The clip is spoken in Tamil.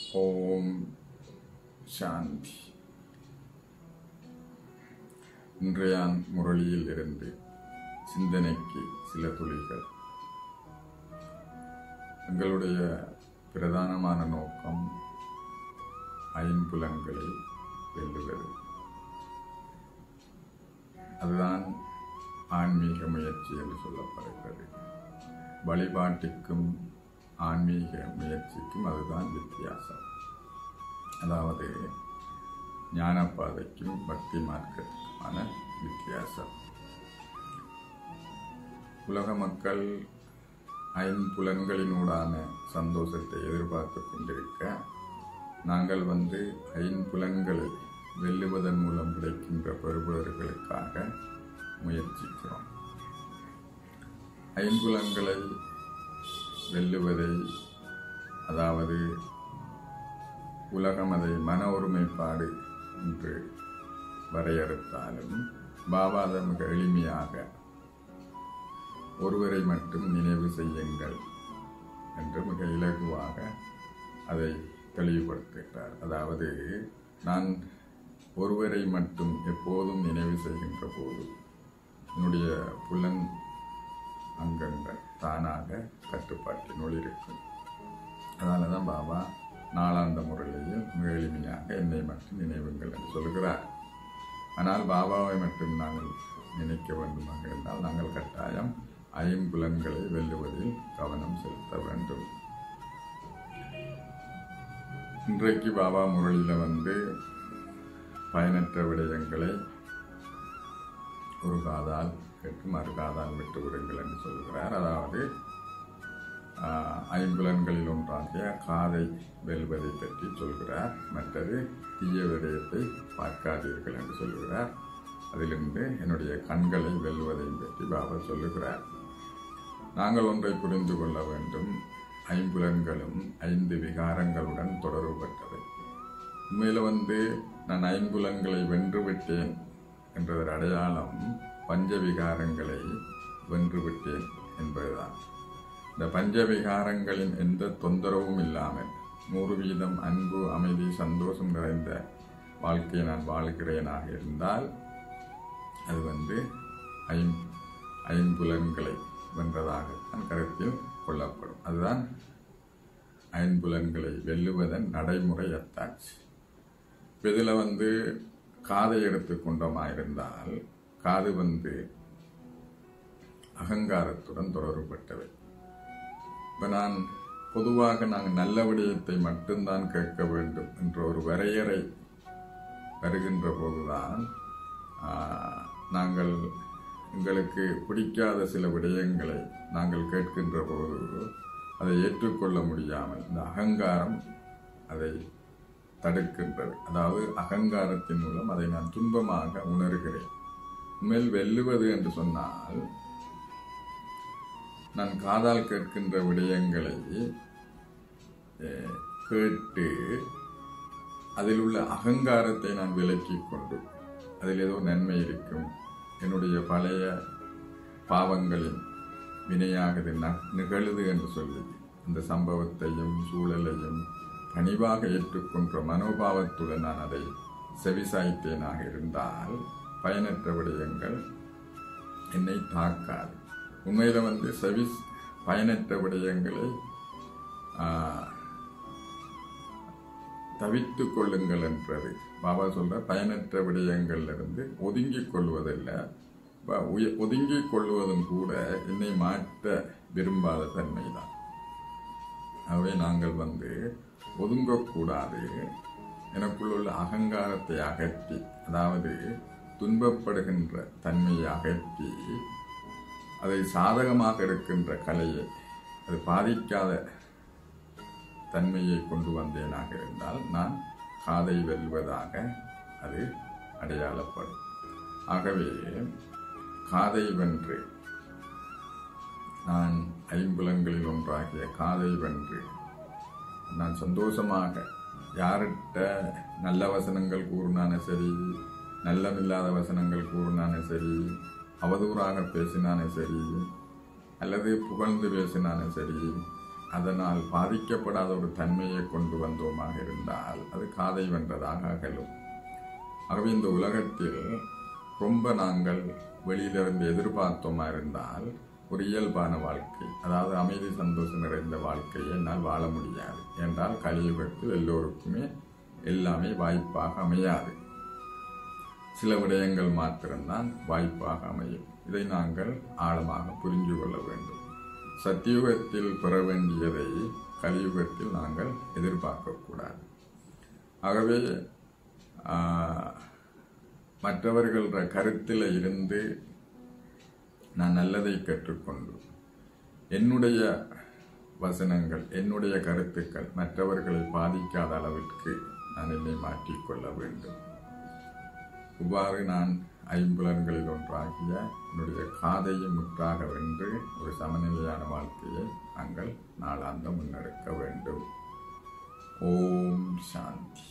ஓம் சாந்தி இன்றைய முரளியில் இருந்து சிந்தனைக்கு சில துளிகள் எங்களுடைய பிரதானமான நோக்கம் ஐம்புலன்களை வெல்லுவது அதுதான் ஆன்மீக முயற்சி என்று சொல்லப்படுகிறது வழிபாட்டுக்கும் ஆன்மீக முயற்சிக்கும் அதுதான் வித்தியாசம் அதாவது ஞானப்பாதைக்கும் பக்தி மார்க்கத்துக்குமான வித்தியாசம் உலக மக்கள் ஐம்புலன்களினூடான சந்தோஷத்தை எதிர்பார்த்து கொண்டிருக்க நாங்கள் வந்து ஐம்புலன்களை வெல்லுவதன் மூலம் கிடைக்கின்ற பெறுபவர்களுக்காக முயற்சிக்கிறோம் ஐம்புலன்களை வெல்லுவதை அதாவது உலகம் அதை மன ஒருமைப்பாடு என்று வரையறுத்தாலும் பாபா அதை மிக எளிமையாக ஒருவரை மட்டும் நினைவு செய்யுங்கள் என்று மிக இலகுவாக அதை தெளிவுபடுத்துகிறார் அதாவது நான் ஒருவரை மட்டும் எப்போதும் நினைவு செய்கின்ற போது என்னுடைய புலன் அங்கங்கள் தானாக கட்டுப்பாட்டினுள் இருக்கும் அதனால தான் பாபா நாளாந்த முறையில் மிக எளிமையாக என்னை மட்டும் நினைவுங்கள் என்று சொல்கிறார் ஆனால் பாபாவை மட்டும் நாங்கள் நினைக்க வேண்டுமாக இருந்தால் நாங்கள் கட்டாயம் ஐம்புலன்களை வெல்லுவதில் கவனம் செலுத்த வேண்டும் இன்றைக்கு பாபா முரளியில் வந்து பயனற்ற விடயங்களை ஒரு காதால் கேட்டு மறு காதால் விட்டு விடுங்கள் என்று சொல்கிறார் அதாவது ஐம்புலன்களில் ஒன்றாகிய காதை வெல்வதை பற்றி சொல்கிறார் மற்றது தீய விடயத்தை பார்க்காதீர்கள் என்று சொல்கிறார் அதிலிருந்து என்னுடைய கண்களை வெல்வதை பற்றி பாபா சொல்லுகிறார் நாங்கள் ஒன்றை புரிந்து கொள்ள வேண்டும் ஐம்புலன்களும் ஐந்து விகாரங்களுடன் தொடர்பு பெற்றது உண்மையில் வந்து நான் ஐம்புலன்களை வென்றுவிட்டேன் என்றதன் அடையாளம் பஞ்சவிகாரங்களை வென்றுவிட்டேன் என்பதுதான் இந்த பஞ்சவிகாரங்களின் எந்த தொந்தரவும் இல்லாமல் நூறு வீதம் அன்பு அமைதி சந்தோஷம் நிறைந்த வாழ்க்கையை நான் வாழ்கிறேனாக இருந்தால் அது வந்து ஐம் ஐம்புலன்களை வென்றதாகத்தான் கருத்தில் கொள்ளப்படும் அதுதான் ஐம்புலன்களை வெல்லுவதன் நடைமுறை அத்தாட்சி இதில் வந்து காதை எடுத்துக்கொண்டோமா இருந்தால் காது வந்து அகங்காரத்துடன் தொடர்புபட்டவை இப்போ நான் பொதுவாக நாங்கள் நல்ல விடயத்தை மட்டும்தான் கேட்க வேண்டும் என்ற ஒரு வரையறை வருகின்ற போதுதான் நாங்கள் எங்களுக்கு பிடிக்காத சில விடயங்களை நாங்கள் கேட்கின்ற போது அதை ஏற்றுக்கொள்ள முடியாமல் இந்த அகங்காரம் அதை தடுக்கின்றது அதாவது அகங்காரத்தின் மூலம் அதை நான் துன்பமாக உணர்கிறேன் உண்மையில் வெல்லுவது என்று சொன்னால் நான் காதால் கேட்கின்ற விடயங்களை கேட்டு அதில் உள்ள அகங்காரத்தை நான் விலக்கிக் கொண்டு அதில் ஏதோ நன்மை இருக்கும் என்னுடைய பழைய பாவங்களின் வினையாக இது நிகழுது என்று சொல்லி அந்த சம்பவத்தையும் சூழலையும் பணிவாக ஏற்றுக்கொன்ற மனோபாவத்துடன் நான் அதை செவிசாய்த்தேனாக இருந்தால் பயனற்ற விடயங்கள் என்னை தாக்காது உண்மையில வந்து செவி பயனற்ற விடயங்களை தவித்து கொள்ளுங்கள் என்றது பாபா சொல்ற பயனற்ற விடயங்கள்ல இருந்து ஒதுங்கிக் கொள்வதில்லை ஒதுங்கிக் கொள்வதும் கூட என்னை மாற்ற விரும்பாத தன்மைதான் ஆகவே நாங்கள் வந்து ஒதுங்கக்கூடாது எனக்குள்ள அகங்காரத்தை அகற்றி அதாவது துன்பப்படுகின்ற தன்மையை அகற்றி அதை சாதகமாக இருக்கின்ற கலையை அது பாதிக்காத தன்மையை கொண்டு வந்தேனாக இருந்தால் நான் காதை வெல்வதாக அது அடையாளப்படும் ஆகவே காதை வென்று நான் ஐம்புலங்களில் ஒன்றாகிய காதை வென்று நான் சந்தோஷமாக யார்கிட்ட நல்ல வசனங்கள் கூறினானே சரி நல்லமில்லாத வசனங்கள் கூறினானே சரி அவதூறாக பேசினானே சரி அல்லது புகழ்ந்து பேசினானே சரி அதனால் பாதிக்கப்படாத ஒரு தன்மையை கொண்டு வந்தோமாக இருந்தால் அது காதை வென்றதாக அகலும் ஆகவே இந்த உலகத்தில் ரொம்ப நாங்கள் வெளியிலிருந்து எதிர்பார்த்தோமா இருந்தால் ஒரு இயல்பான வாழ்க்கை அதாவது அமைதி சந்தோஷம் நிறைந்த வாழ்க்கையை என்னால் வாழ முடியாது என்றால் கலியுகத்தில் எல்லோருக்குமே எல்லாமே வாய்ப்பாக அமையாது சில விடயங்கள் மாத்திரம்தான் வாய்ப்பாக அமையும் இதை நாங்கள் ஆழமாக புரிந்து கொள்ள வேண்டும் சத்தியுகத்தில் பெற வேண்டியதை கலியுகத்தில் நாங்கள் எதிர்பார்க்கக்கூடாது ஆகவே ஆஹ், மற்றவர்கள கருத்தில் இருந்து நான் நல்லதை கற்றுக்கொண்டு என்னுடைய வசனங்கள் என்னுடைய கருத்துக்கள் மற்றவர்களை பாதிக்காத அளவிற்கு நான் என்னை மாற்றிக்கொள்ள வேண்டும் இவ்வாறு நான் ஐம்புலன்களில் ஒன்றாகிய என்னுடைய காதையை முற்றாக வென்று ஒரு சமநிலையான வாழ்க்கையை நாங்கள் நாளாந்த முன்னெடுக்க வேண்டும் ஓம் சாந்தி